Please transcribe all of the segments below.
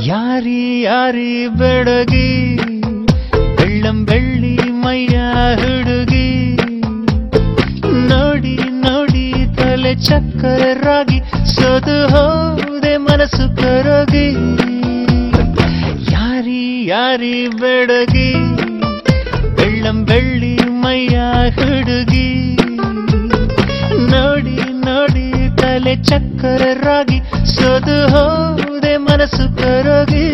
ಯಾರಿ ಯಾರಿ ಬೆಡಗಿ ಬೆಳ್ಳಂ ಬೆಳ್ಳಿ ಮೈಯ ಹುಡುಗಿ ನೋಡಿ ನೋಡಿ ತಲೆ ಚಕ್ಕರಾಗಿ ಸೋದು ಹೋದೆ ಮನಸ್ಸು ಕರಗಿ ಯಾರಿ ಯಾರಿ ಬೆಡಗಿ ಬೆಳ್ಳಂ ಬೆಳ್ಳಿ ಮೈಯ ಹುಡುಗಿ ನೋಡಿ ನೋಡಿ ತಲೆ ಚಕ್ಕರಾಗಿ ಸೋದು ಹೋದೆ ಮನಸ್ಸು ಕರಗಿ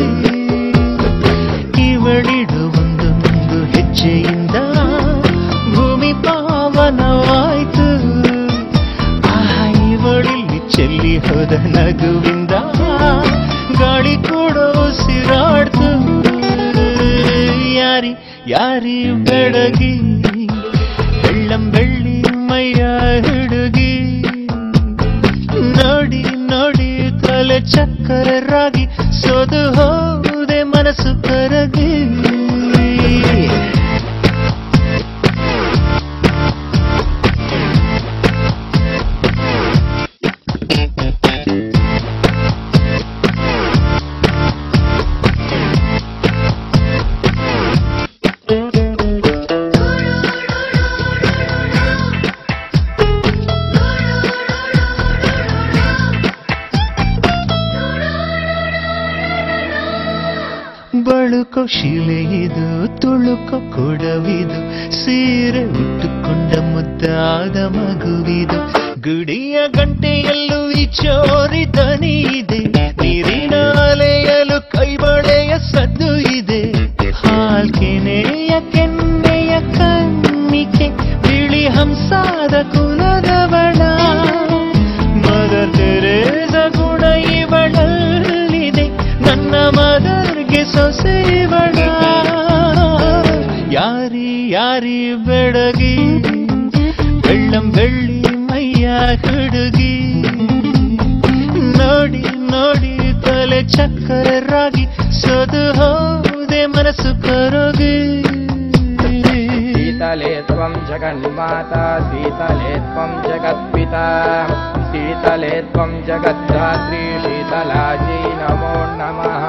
ಇವಳಿಡು ಒಂದೊಂದು ಹೆಜ್ಜೆಯಿಂದ ಭೂಮಿ ಪಾವನವಾಯ್ತು ಆ ಇವಳಿಲ್ಲಿ ಚೆಲ್ಲಿ ಹೋದ ನಗುವಿಂದ ಗಾಳಿ ಕೂಡ ಉಸಿರಾಡ್ತು ಯಾರಿ ಯಾರಿ ಬೆಡಗಿ ಬೆಳ್ಳಂ ಬೆಳ್ಳಿ ಮೈಯ ಹುಡುಗಿ ನೋಡಿ ನೋಡಿ ತಲೆ ಚಕ್ಕರಾಗಿ ಸೋದು ಹೋದೆ ಮನಸ್ಸು ಕರಗಿ ಬಳುಕೋ ಶಿಲೆಯಿದು ತುಳುಕೋ ಕೊಡವಿದು ಸೀರೆ ಉಟ್ಟುಕೊಂಡ ಮುದ್ದಾದ ಮಗುವಿದು ಗುಡಿಯ ಗಂಟೆಯಲ್ಲೂ ಈ ಚೋರಿ ದನಿ ಇದೆ ನೀರಿನ ಅಲೆಯಲು ಕೈಬಳೆಯ ಸದ್ದು ಇದೆ ಹಾಲ್ಕೆನೆಯ ಕೆನ್ನೆಯ ಕಣ್ಣಿಕೆ ಬಿಳಿ ಹಂಸಾದ ಕುಲದವಳ ಮದರ್ ತೆರೇಸ ಗುಣ ಇವಳಲ್ಲಿದೆ ನನ್ನ ಮದರ್ಗೆ ಸೊಸೆ ಇವಳ ಯಾರಿ ಯಾರಿ ಬೆಡಗಿ ಬೆಳ್ಳಂ ಬೆಳ್ಳಿ ಮೈಯ ಹುಡುಗಿ ನೋಡಿ ನೋಡಿ ತಲೆ ಚಕ್ಕರಾಗಿ ಸೋದು ಹೋದೆ ಮನಸ್ಸು ಕರಗಿ शीतले त्वं जगन्माता शीतले त्वं जगत्पिता शीतले त्वं जगद्धात्री शीतलाजी नमो नमः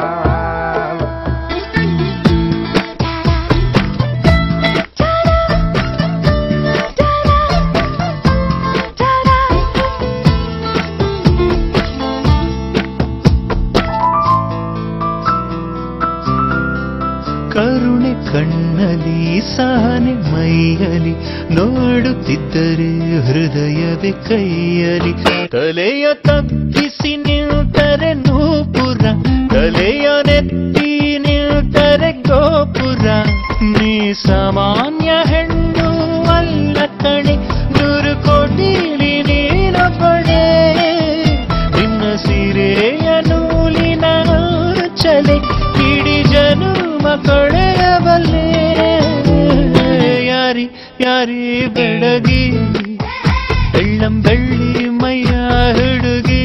ಕರುಣೆ ಕಣ್ಣಲಿ ಸಹನೆ ಮೈಯಲಿ ನೋಡುತ್ತಿದ್ದರೆ ಹೃದಯವೇ ಕೈಯಲಿ ತಲೆಯ ತಪ್ಪಿಸಿ ನಿಂತರೆ ನೂಪುರ ತಲೆಯ ನೆತ್ತಿ ನಿಂತರೆ ಗೋಪುರ ನೀ ಸಾಮಾನ್ಯ ಹೆಣ್ಣು ಅಲ್ಲ ಕಣೆ ನೂರು ಕೋಟಿಲಿ ನೀನ ಪಡೆ ನಿನ್ನ ಸೀರೆಯ ನೂಲಿನ ಚಲೆ ಇಡೀ ಜನುಮ ಕಳೆಯಬಲ್ಲೆ ಯಾರಿ ಯಾರಿ ಬೆಡಗಿ ಬೆಳ್ಳಂ ಬೆಳ್ಳಿ ಮೈಯ ಹುಡುಗಿ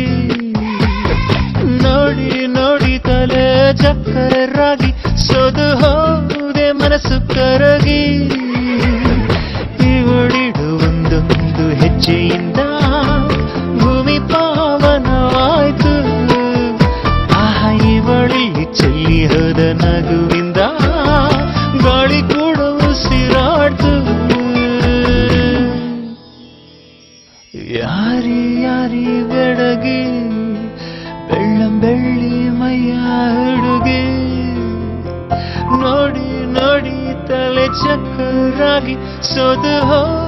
ನೋಡಿ ನೋಡಿ ತಲೆ ಚಕ್ಕರಾಗಿ ಸೋದು ಹೋದೆ ಮನಸ್ಸು ಕರಗಿ ಇವಳಿಡು ಒಂದೊಂದು ಹೆಜ್ಜೆಯಿಂದ ಭೂಮಿ ಪಾವನವಾಯ್ತು ಆಹ ಇವಳಿ ಚೆಲ್ಲಿ ಹೋದ ನಗುವಿಂದ ಗಾಳಿ ಕೂಡ ಉಸಿರಾಡ್ತು ಯಾರಿ ಯಾರಿ ಬೆಡಗಿ ಬೆಳ್ಳಂ ಬೆಳ್ಳಿ ಮೈಯ ಹುಡುಗಿ ನೋಡಿ ನೋಡಿ ತಲೆ ಚಕ್ಕರಾಗಿ ಸೋದು ಹೋ